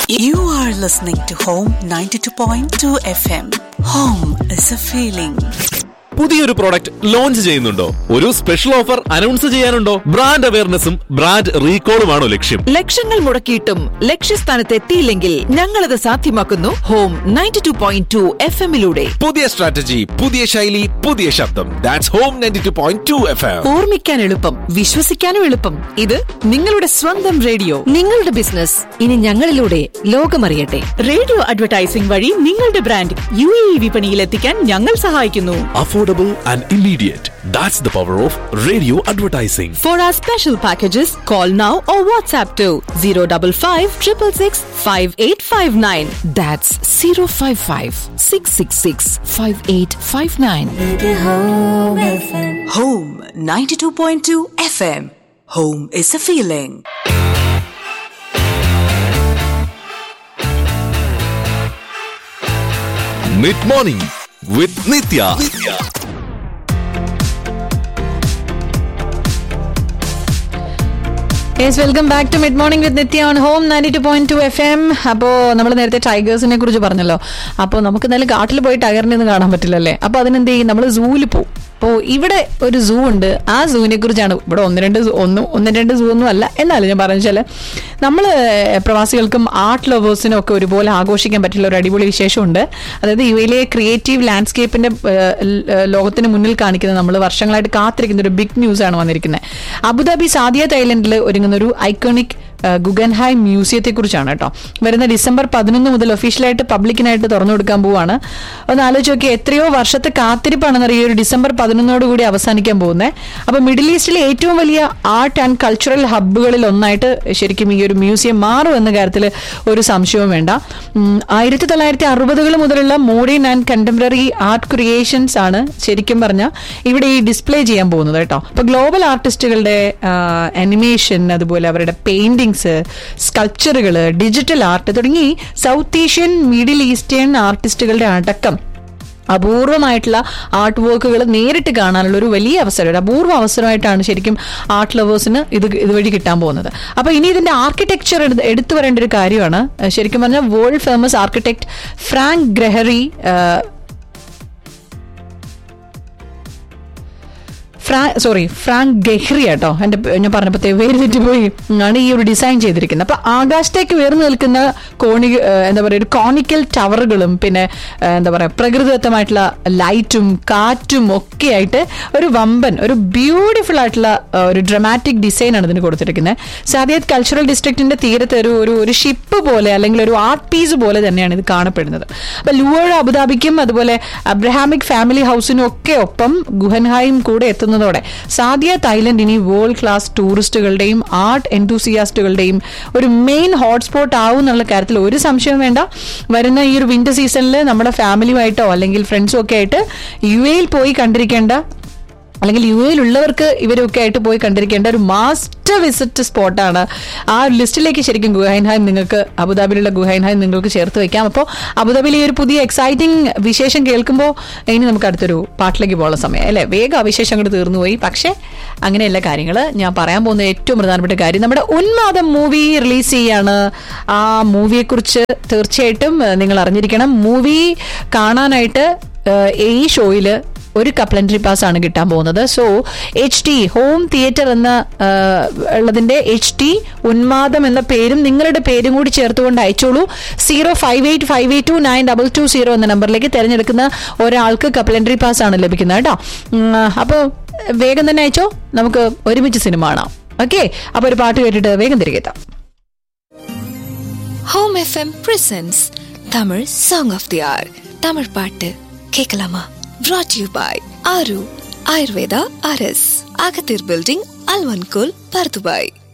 You are listening to Home 92.2 FM. Home is a feeling. പുതിയൊരു product launch ചെയ്യുന്നുണ്ടോ ഒരു special offer announce ചെയ്യാനുണ്ടോ brand അവയർനെസ്സും brand റീകോളുമാണോ ലക്ഷ്യം ലക്ഷങ്ങൾ മുടക്കിയിട്ടും ലക്ഷ്യസ്ഥാനത്ത് എത്തിയില്ലെങ്കിൽ ഞങ്ങളത് സാധ്യമാക്കുന്നു home ninety two point two F എമ്മിലൂടെ പുതിയ സ്ട്രാറ്റജി പുതിയ ശൈലി പുതിയ ശബ്ദം that's home ninety two point two F M ഓർമ്മിക്കാൻ എളുപ്പം വിശ്വസിക്കാനും എളുപ്പം ഇത് നിങ്ങളുടെ സ്വന്തം റേഡിയോ നിങ്ങളുടെ ബിസിനസ് ഇനി ഞങ്ങളിലൂടെ ലോകമറിയട്ടെ റേഡിയോ അഡ്വർടൈസിംഗ് വഴി നിങ്ങളുടെ ബ്രാൻഡ് യു എ വിപണിയിൽ എത്തിക്കാൻ ഞങ്ങൾ സഹായിക്കുന്നു affordable and immediate that's the power of radio advertising For our special packages, call now or WhatsApp to 055 666 5859. That's zero five five six six six five eight five nine Home 92.2 FM. Home is a feeling. Mid morning with Nithya yes welcome back to mid morning with Nithya on home ninety two point two F M അപ്പോൾ നമ്മൾ നേരത്തെ ടൈഗേഴ്സിനെ കുറിച്ച് പറഞ്ഞല്ലോ അപ്പോൾ നമുക്ക് എന്തായാലും കാട്ടിൽ പോയി ടൈഗറിനെ ഒന്നും കാണാൻ പറ്റില്ലല്ലേ അപ്പോൾ അതിനെന്ത് ചെയ്യും നമ്മൾ സൂവിൽ പോകും അപ്പോൾ ഇവിടെ ഒരു സൂ ഉണ്ട് ആ സൂവിനെ കുറിച്ചാണ് ഇവിടെ ഒന്ന് രണ്ട് zoo- ഒന്ന് ഒന്ന് രണ്ട് സൂ ഒന്നും അല്ല എന്നാലും ഞാൻ പറഞ്ഞു വെച്ചാൽ നമ്മൾ പ്രവാസികൾക്കും ആർട്ട് ലവേഴ്സിനും ഒക്കെ ഒരുപോലെ ആഘോഷിക്കാൻ പറ്റുള്ള ഒരു അടിപൊളി വിശേഷമുണ്ട് അതായത് യു എയിലെ ക്രിയേറ്റീവ് ലാൻഡ്സ്കേപ്പിന്റെ ലോകത്തിന് മുന്നിൽ കാണിക്കുന്ന നമ്മൾ വർഷങ്ങളായിട്ട് കാത്തിരിക്കുന്ന ഒരു ബിഗ് ന്യൂസ് ആണ് വന്നിരിക്കുന്നത് അബുദാബി സാദിയ തായ്ലൻഡിൽ ഒരുങ്ങുന്ന ഒരു ഐക്കോണിക് ഗുഗൻഹായ് മ്യൂസിയത്തെ കുറിച്ചാണ് കേട്ടോ വരുന്ന ഡിസംബർ പതിനൊന്ന് മുതൽ ഒഫീഷ്യലായിട്ട് പബ്ലിക്കിനായിട്ട് തുറന്നു കൊടുക്കാൻ പോവാണ് ഒന്ന് ആലോചിച്ച് നോക്കി എത്രയോ വർഷത്തെ കാത്തിരിപ്പാണെന്ന് അറിയാം ഈ ഒരു ഡിസംബർ പതിനൊന്നോട് കൂടി അവസാനിക്കാൻ പോകുന്നത് അപ്പൊ മിഡിൽ ഈസ്റ്റിലെ ഏറ്റവും വലിയ ആർട്ട് ആൻഡ് കൾച്ചറൽ ഹബ്ബുകളിൽ ഒന്നായിട്ട് ശരിക്കും ഈ ഒരു മ്യൂസിയം മാറും എന്ന കാര്യത്തിൽ ഒരു സംശയവും വേണ്ട ഉം, ആയിരത്തി തൊള്ളായിരത്തി അറുപതുകൾ മുതലുള്ള modern and contemporary art creations ആണ് ശരിക്കും പറഞ്ഞാൽ ഇവിടെ ഈ ഡിസ്പ്ലേ ചെയ്യാൻ പോകുന്നത് കേട്ടോ അപ്പൊ ഗ്ലോബൽ ആർട്ടിസ്റ്റുകളുടെ അനിമേഷൻ അതുപോലെ അവരുടെ പെയിന്റിങ്സ് സ്കൾപ്ചറുകൾ ഡിജിറ്റൽ ആർട്ട് തുടങ്ങി സൗത്ത് ഏഷ്യൻ മിഡിൽ ഈസ്റ്റേൺ ആർട്ടിസ്റ്റുകളുടെ അടക്കം അപൂർവമായിട്ടുള്ള ആർട്ട് വർക്കുകൾ നേരിട്ട് കാണാനുള്ള ഒരു വലിയ അവസരം ഒരു അപൂർവ അവസരമായിട്ടാണ് ശരിക്കും ആർട്ട് ലവേഴ്സിന് ഇത് ഇതുവഴി കിട്ടാൻ പോകുന്നത് അപ്പൊ ഇനി ഇതിന്റെ ആർക്കിടെക്ചർ എടുത്തു വരേണ്ട ഒരു കാര്യമാണ് ഏഹ് ശരിക്കും പറഞ്ഞാൽ world famous architect Frank Gehry ഏഹ്, ഫ്രാ സോറി ഫ്രാങ്ക് ഗെഹ്രി കേട്ടോ എന്റെ പേ- ഞാൻ പറഞ്ഞപ്പോൾ പേര് തെറ്റിപ്പോയി ആണ് ഈ ഒരു ഡിസൈൻ ചെയ്തിരിക്കുന്നത് അപ്പൊ ആകാശത്തേക്ക് ഉയർന്നു നിൽക്കുന്ന കോണി ഏഹ്, എന്താ പറയുക ഒരു കോണിക്കൽ ടവറുകളും പിന്നെ ഏഹ്, എന്താ പറയുക പ്രകൃതിദത്തമായിട്ടുള്ള ലൈറ്റും കാറ്റും ഒക്കെ ആയിട്ട് ഒരു വമ്പൻ ഒരു ബ്യൂട്ടിഫുൾ ആയിട്ടുള്ള ഏഹ്, ഒരു ഡ്രമാറ്റിക് ഡിസൈൻ ആണ് ഇതിന് കൊടുത്തിരിക്കുന്നത് സാദിയത് കൾച്ചറൽ ഡിസ്ട്രിക്റ്റിന്റെ തീരത്ത് ഒരു ഒരു ഒരു ഷിപ്പ് പോലെ അല്ലെങ്കിൽ ഒരു ആർട്ട് പീസ് പോലെ തന്നെയാണ് ഇത് കാണപ്പെടുന്നത് അപ്പൊ ലൂവർ അബുദാബിക്കും അതുപോലെ അബ്രഹാമിക് ഫാമിലി ഹൗസിനും ഒക്കെ ഒപ്പം ഗുഹൻഹായും കൂടെ എത്തുന്നതോടെ സാദിയ തായ്ലൻഡ് ഇനി വേൾഡ് ക്ലാസ് ടൂറിസ്റ്റുകളുടെയും ആർട്ട് എൻതൂസിയാസ്റ്റുകളുടെയും ഒരു മെയിൻ ഹോട്ട്സ്പോട്ട് ആവും എന്നുള്ള കാര്യത്തിൽ ഒരു സംശയവും വേണ്ട വരുന്ന ഈ ഒരു വിന്റർ സീസണിൽ നമ്മുടെ ഫാമിലിയുമായിട്ടോ അല്ലെങ്കിൽ ഫ്രണ്ട്സും ഒക്കെ ആയിട്ട് യു എയിൽ പോയി കണ്ടിരിക്കേണ്ട അല്ലെങ്കിൽ യു എയിലുള്ളവർക്ക് ഇവരൊക്കെ ആയിട്ട് പോയി കണ്ടിരിക്കേണ്ട ഒരു മാസ്റ്റർ വിസിറ്റ് സ്പോട്ടാണ് ആ ഒരു ലിസ്റ്റിലേക്ക് ശരിക്കും ഗുഹൈൻഹായും നിങ്ങൾക്ക് അബുദാബിയിലുള്ള ഗുഹൈൻഹായും നിങ്ങൾക്ക് ചേർത്ത് വെക്കാം അപ്പോൾ അബുദാബിയിലെ ഈ ഒരു പുതിയ എക്സൈറ്റിംഗ് വിശേഷം കേൾക്കുമ്പോൾ ഇനി നമുക്ക് അടുത്തൊരു പാട്ടിലേക്ക് പോകാനുള്ള സമയം അല്ലേ വേഗം ആ വിശേഷം അങ്ങോട്ട് തീർന്നുപോയി പക്ഷേ അങ്ങനെയല്ല കാര്യങ്ങൾ ഞാൻ പറയാൻ പോകുന്ന ഏറ്റവും പ്രധാനപ്പെട്ട കാര്യം നമ്മുടെ ഉന്മാദം മൂവി റിലീസ് ചെയ്യാണ് ആ മൂവിയെക്കുറിച്ച് തീർച്ചയായിട്ടും ഏഹ്, നിങ്ങൾ അറിഞ്ഞിരിക്കണം മൂവി കാണാനായിട്ട് ഏഹ്, ഈ ഷോയിൽ ഒരു കപ്ലൻട്രി പാസ് ആണ് കിട്ടാൻ പോകുന്നത് so H T home theatre എന്ന ആ, ഉള്ളതിന്റെ എച്ച് ടി ഉന്മാദം എന്ന പേരും നിങ്ങളുടെ പേരും കൂടി ചേർത്തുകൊണ്ട് അയച്ചോളൂ zero five eight five eight two nine double two zero എന്ന നമ്പറിലേക്ക് തിരഞ്ഞെടുക്കുന്ന ഒരാൾക്ക് കപ്ലൻട്രി പാസ് ആണ് ലഭിക്കുന്നത് കേട്ടോ അപ്പോൾ വേഗം തന്നെ അയച്ചോ നമുക്ക് ഒരുമിച്ച് സിനിമ കാണാം ഓക്കെ അപ്പോൾ ഒരു പാട്ട് കേട്ടിട്ട് വേഗം തിരികെ എത്താം home FM presents Tamil song of the hour Tamil பாட்டு கேட்கலாமா brought you by Aaru Ayurveda அரஸ் அகத்தீர் பில்டிங் அல்வன்கோல் பர்துபாய்